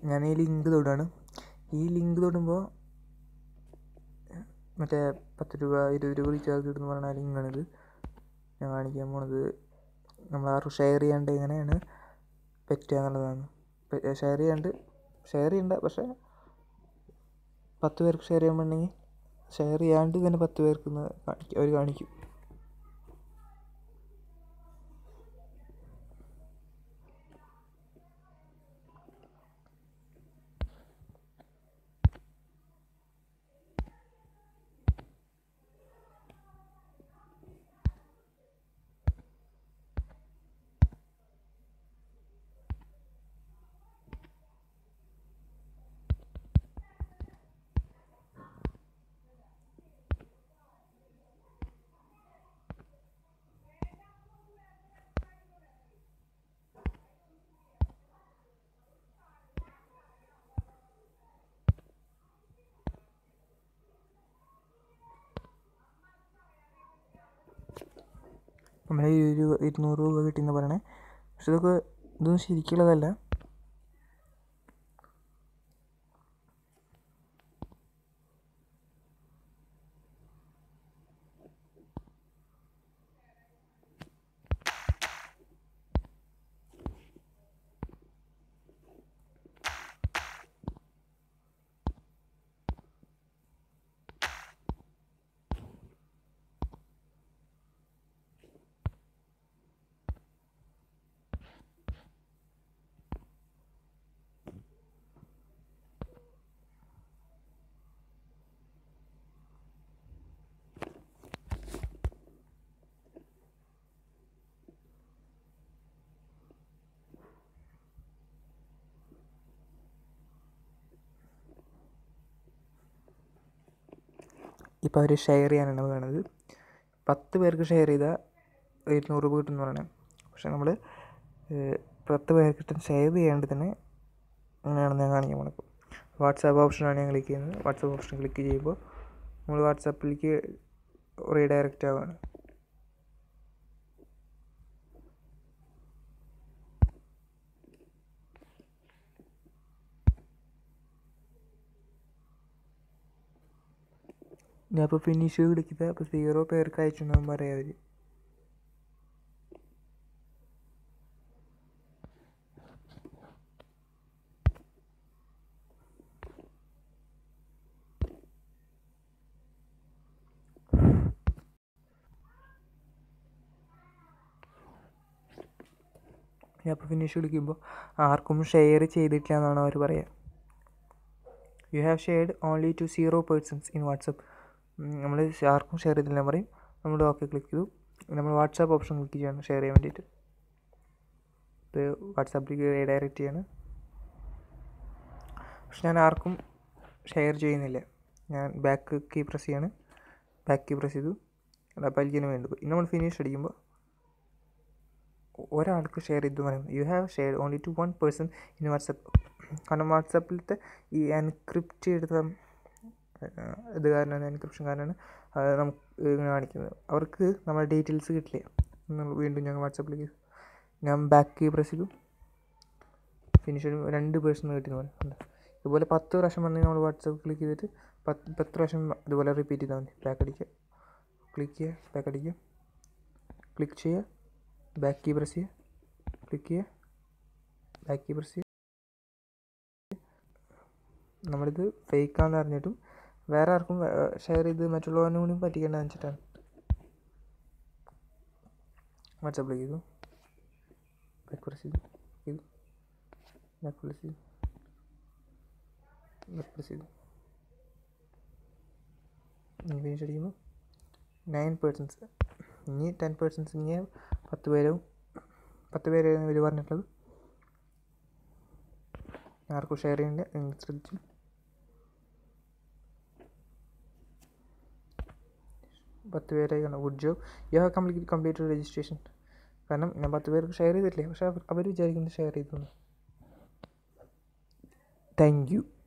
ഞാൻ ഈ ലിങ്ക് തൊടുകയാണ് ഈ ലിങ്ക് തൊടുമ്പോൾ മറ്റേ പത്ത് രൂപ ഇരുപത് രൂപ റീചാർജ് കിട്ടുമെന്ന് പറയുന്ന ആ ലിങ്കാണിത് ഞാൻ കാണിക്കാൻ പോണത് നമ്മൾ ആർക്കും ഷെയർ ചെയ്യാണ്ട് എങ്ങനെയാണ് പറ്റുക എന്നുള്ളതാണ് ഷെയർ ചെയ്യാണ്ട് ഷെയർ ചെയ്യണ്ട പക്ഷേ പത്ത് പേർക്ക് ഷെയർ ചെയ്യാൻ വേണമെങ്കിൽ ഷെയർ ചെയ്യാണ്ട് തന്നെ പത്ത് പേർക്ക് കാണിക്കും അവർ കാണിക്കും നമ്മളെ ഈ ഒരു ഇരുന്നൂറ് രൂപ കിട്ടിയെന്ന് പറയണേ പക്ഷെ ഇതൊക്കെ ഇതൊന്നും ശരിക്കുള്ളതല്ല ഇപ്പോൾ അവർ ഷെയർ ചെയ്യാനാണ് വേണത് പത്ത് പേർക്ക് ഷെയർ ചെയ്താൽ ഇരുന്നൂറ് രൂപ കിട്ടുമെന്ന് പറയണേ പക്ഷെ നമ്മൾ പത്ത് പേർക്ക് ഷെയർ ചെയ്യാണ്ട് തന്നെ അങ്ങനെയാണെന്ന് ഞാൻ കാണിക്കാൻ പോണത് വാട്സാപ്പ് ഓപ്ഷനാണ് ഞാൻ ക്ലിക്ക് ചെയ്യുന്നത് വാട്സാപ്പ് ഓപ്ഷൻ ക്ലിക്ക് ചെയ്യുമ്പോൾ നമ്മൾ വാട്സാപ്പിലേക്ക് റീഡയറക്റ്റ് ആവുകയാണ് ഞാൻ ഇപ്പോൾ ഫിനിഷ് വിളിക്കുന്നത് അപ്പോൾ സീറോ പേർക്ക് അയച്ചിട്ടുണ്ടാകും പറയാം അവർ ഞാൻ അപ്പോൾ ഫിനിഷ് വിളിക്കുമ്പോൾ ആർക്കും ഷെയർ ചെയ്തിട്ടില്ല എന്നാണ് അവർ പറയുക you have shared only to zero persons in WhatsApp നമ്മൾ ആർക്കും ഷെയർ ചെയ്തില്ല പറയും നമ്മൾ ഓക്കെ ക്ലിക്ക് ചെയ്തു നമ്മൾ വാട്സാപ്പ് ഓപ്ഷൻ ക്ലിക്ക് ചെയ്യണം ഷെയർ ചെയ്യാൻ വേണ്ടിയിട്ട് ഇത് വാട്സാപ്പിലേക്ക് റീഡയറക്റ്റ് ചെയ്യാണ് പക്ഷെ ഞാൻ ആർക്കും ഷെയർ ചെയ്യുന്നില്ല ഞാൻ ബാക്ക് കീ പ്രസ് ചെയ്യാണ് ബാക്ക് കീ പ്രസ് ചെയ്തു അപ്പോൾ അതിലേക്ക് വേണ്ടു ഇനി നമ്മൾ ഫിനിഷ് അടിക്കുമ്പോൾ ഒരാൾക്ക് ഷെയർ ചെയ്തു പറയും you have share only to one person in WhatsApp കാരണം വാട്സപ്പിലത്തെ ഈ എൻക്രിപ്റ്റ് ചെയ്ത ഇത് കാരണമാണ് എൻക്രിപ്ഷൻ കാരണമാണ് അത് നമുക്ക് ഇങ്ങനെ കാണിക്കുന്നത് അവർക്ക് നമ്മുടെ ഡീറ്റെയിൽസ് കിട്ടില്ല എന്നുള്ള വീണ്ടും ഞങ്ങൾ വാട്സപ്പിലേക്ക് ഞാൻ ബാക്ക് കീ പ്രസ് ചെയ്തു ഫിനിഷ് രണ്ട് പേഴ്സൺ കിട്ടിയെന്ന് പറയും ഇതുപോലെ പത്ത് പ്രാവശ്യം വന്ന് നമ്മൾ വാട്സപ്പ് ക്ലിക്ക് ചെയ്തിട്ട് പത്ത് പത്ത് പ്രാവശ്യം ഇതുപോലെ റിപ്പീറ്റ് ചെയ്താൽ മതി ബാക്ക് അടിക്കുക ക്ലിക്ക് ചെയ്യുക ബാക്ക് അടിക്കുക ക്ലിക്ക് ചെയ്യുക ബാക്ക് കീ പ്രസ് ചെയ്യുക ക്ലിക്ക് ചെയ്യുക ബാക്ക് കീ പ്രസ് ചെയ്യുക നമ്മളിത് ഫേക്കാന്ന് അറിഞ്ഞിട്ടും വേറെ ആർക്കും ഷെയർ ചെയ്ത് മറ്റുള്ളവനും കൂടി പറ്റിക്കേണ്ട വെച്ചിട്ടാണ് വാട്സാപ്പിലേക്ക് ചെയ്തു ബാക്ക് പ്രസ് ചെയ്തു ചെയ്തു ബാക്ക് പ്രസ് ചെയ്തു ബാക്ക് പ്രസ് ചെയ്തു ഫിനിഷ് അടിക്കുമ്പോൾ നയൻ പേഴ്സൺസ് ഇനി ടെൻ പേഴ്സൺസ് ഇനി പത്ത് പേരും പത്ത് പേര് ഇവർ പറഞ്ഞിട്ടുള്ളത് ആർക്കും ഷെയർ ചെയ്യണ്ട നിങ്ങൾ ശ്രദ്ധിച്ചു പത്ത് പേരായി കാണാം good job you have complete complete registration കാരണം ഞാൻ പത്ത് പേർക്ക് ഷെയർ ചെയ്തിട്ടില്ലേ പക്ഷേ അവർ വിചാരിക്കുന്നത് ഷെയർ ചെയ്തു താങ്ക് യു